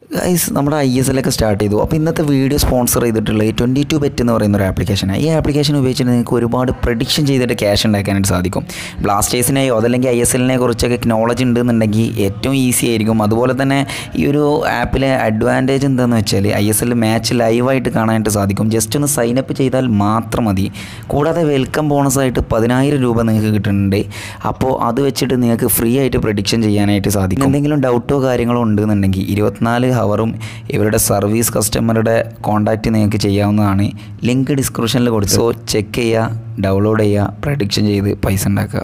guys നമ്മുടെ I S എല്ലൊക്കെ start ചെയ്തു അപ്പോൾ ഇന്നത്തെ വീഡിയോ സ്പോൺസർ ചെയ്തിട്ടുള്ളത് ട്വൻറ്റി ടു ബെറ്റ് എന്ന് പറയുന്ന ഒരു ആപ്ലിക്കേഷനാണ് ഈ ആപ്ലിക്കേഷൻ ഉപയോഗിച്ചിട്ട് നിങ്ങൾക്ക് ഒരുപാട് പ്രഡിക്ഷൻ ചെയ്തിട്ട് ക്യാഷ് ഉണ്ടാക്കാനായിട്ട് സാധിക്കും ബ്ലാസ്റ്റേഴ്സിനെയോ അതല്ലെങ്കിൽ ഐ എസ് എല്ലിനെ കുറിച്ചൊക്കെ നോളജ് ഉണ്ടെന്നുണ്ടെങ്കിൽ ഏറ്റവും ഈസി ആയിരിക്കും അതുപോലെ തന്നെ ഈ ഒരു ആപ്പിലെ അഡ്വാൻറ്റേജ് എന്താണെന്ന് വെച്ചാൽ ഐ എസ് എല്ലിൽ മാച്ച് ലൈവായിട്ട് കാണാനായിട്ട് സാധിക്കും ജസ്റ്റ് ഒന്ന് സൈനപ്പ് ചെയ്താൽ മാത്രം മതി കൂടാതെ വെൽക്കം ബോണസായിട്ട് പതിനായിരം രൂപ നിങ്ങൾക്ക് കിട്ടുന്നുണ്ട് അപ്പോൾ അത് വെച്ചിട്ട് നിങ്ങൾക്ക് ഫ്രീ ആയിട്ട് പ്രഡിക്ഷൻ ചെയ്യാനായിട്ട് സാധിക്കും എന്തെങ്കിലും ഡൗട്ടോ കാര്യങ്ങളോ ഉണ്ടെന്നുണ്ടെങ്കിൽ ഇരുപത്തിനാല് ഹവറും ഇവരുടെ സർവീസ് കസ്റ്റമറുടെ കോൺടാക്റ്റ് നിങ്ങൾക്ക് ചെയ്യാവുന്നതാണ് ലിങ്ക് ഡിസ്ക്രിപ്ഷനിൽ കൊടുത്തു സോ ചെക്ക് ചെയ്യുക ഡൗൺലോഡ് ചെയ്യുക പ്രഡിക്ഷൻ ചെയ്ത് പൈസ ഉണ്ടാക്കുക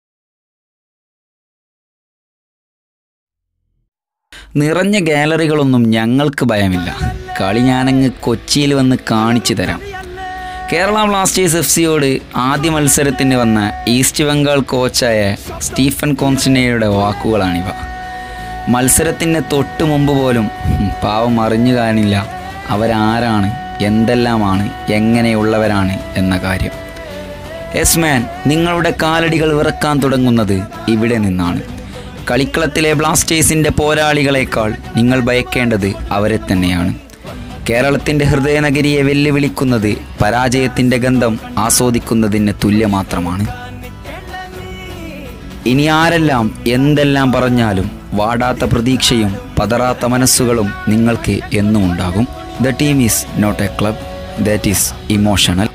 നിറഞ്ഞ ഗാലറികളൊന്നും ഞങ്ങൾക്ക് ഭയമില്ല കളി ഞാനങ്ങ് കൊച്ചിയിൽ വന്ന് കാണിച്ചു തരാം കേരള ബ്ലാസ്റ്റേഴ്സ് എഫ് സിയോട് ആദ്യ മത്സരത്തിന് വന്ന ഈസ്റ്റ് ബംഗാൾ കോച്ചായ സ്റ്റീഫൻ കോൺസിനയുടെ വാക്കുകളാണിവ മത്സരത്തിന് തൊട്ട് മുമ്പ് പോലും ഉം, പാവം അറിഞ്ഞു കാണില്ല അവരാരാണ് എന്തെല്ലാമാണ് എങ്ങനെയുള്ളവരാണ് എന്ന കാര്യം യെസ് മാൻ നിങ്ങളുടെ കാലടികൾ വിറക്കാൻ തുടങ്ങുന്നത് ഇവിടെ നിന്നാണ് കളിക്കളത്തിലെ ബ്ലാസ്റ്റേഴ്സിൻ്റെ പോരാളികളെക്കാൾ നിങ്ങൾ ഭയക്കേണ്ടത് അവരെ തന്നെയാണ് കേരളത്തിൻ്റെ ഹൃദയനഗരിയെ വെല്ലുവിളിക്കുന്നത് പരാജയത്തിൻ്റെ ഗന്ധം ആസ്വദിക്കുന്നതിന് തുല്യമാത്രമാണ് ഇനി ആരെല്ലാം എന്തെല്ലാം പറഞ്ഞാലും വാടാത്ത പ്രതീക്ഷയും പതറാത്ത മനസ്സുകളും നിങ്ങൾക്ക് എന്നും ഉണ്ടാകും the team is not a club that is emotional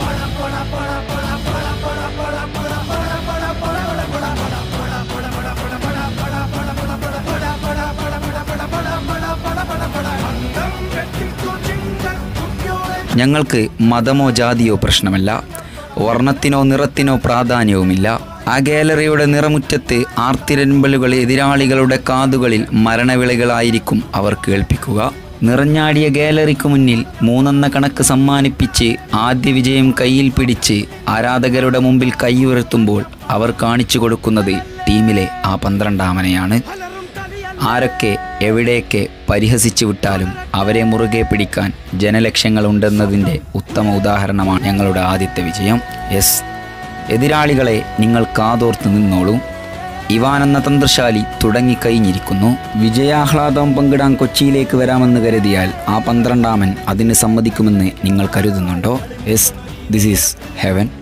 ഞങ്ങൾക്ക് മതമോ ജാതിയോ പ്രശ്നമല്ല വർണ്ണത്തിനോ നിറത്തിനോ പ്രാധാന്യവുമില്ല ആ ഗാലറിയുടെ നിറമുറ്റത്ത് ആർത്തിരമ്പലുകൾ എതിരാളികളുടെ കാതുകളിൽ മരണവിളികളായിരിക്കും അവർ കേൾപ്പിക്കുക നിറഞ്ഞാടിയ ഗാലറിക്ക് മുന്നിൽ മൂന്നെണ്ണ കണക്ക് സമ്മാനിപ്പിച്ച് ആദ്യ വിജയം കയ്യിൽ പിടിച്ച് ആരാധകരുടെ മുമ്പിൽ കൈയുയർത്തുമ്പോൾ അവർ കാണിച്ചു കൊടുക്കുന്നത് ടീമിലെ ആ പന്ത്രണ്ടാമനെയാണ് ആരൊക്കെ എവിടെയൊക്കെ പരിഹസിച്ചു വിട്ടാലും അവരെ മുറുകെ പിടിക്കാൻ ജനലക്ഷ്യങ്ങളുണ്ടെന്നതിൻ്റെ ഉത്തമ ഉദാഹരണമാണ് ഞങ്ങളുടെ ആദ്യത്തെ വിജയം യെസ് എതിരാളികളെ നിങ്ങൾ കാതോർത്ത് നിന്നോളൂ ഇവാൻ എന്ന തന്ത്രശാലി തുടങ്ങിക്കഴിഞ്ഞിരിക്കുന്നു വിജയാഹ്ലാദം പങ്കിടാൻ കൊച്ചിയിലേക്ക് വരാമെന്ന് കരുതിയാൽ ആ പന്ത്രണ്ടാമൻ അതിന് സമ്മതിക്കുമെന്ന് നിങ്ങൾ കരുതുന്നുണ്ടോ യെസ് ദിസ് ഈസ് ഹെവൻ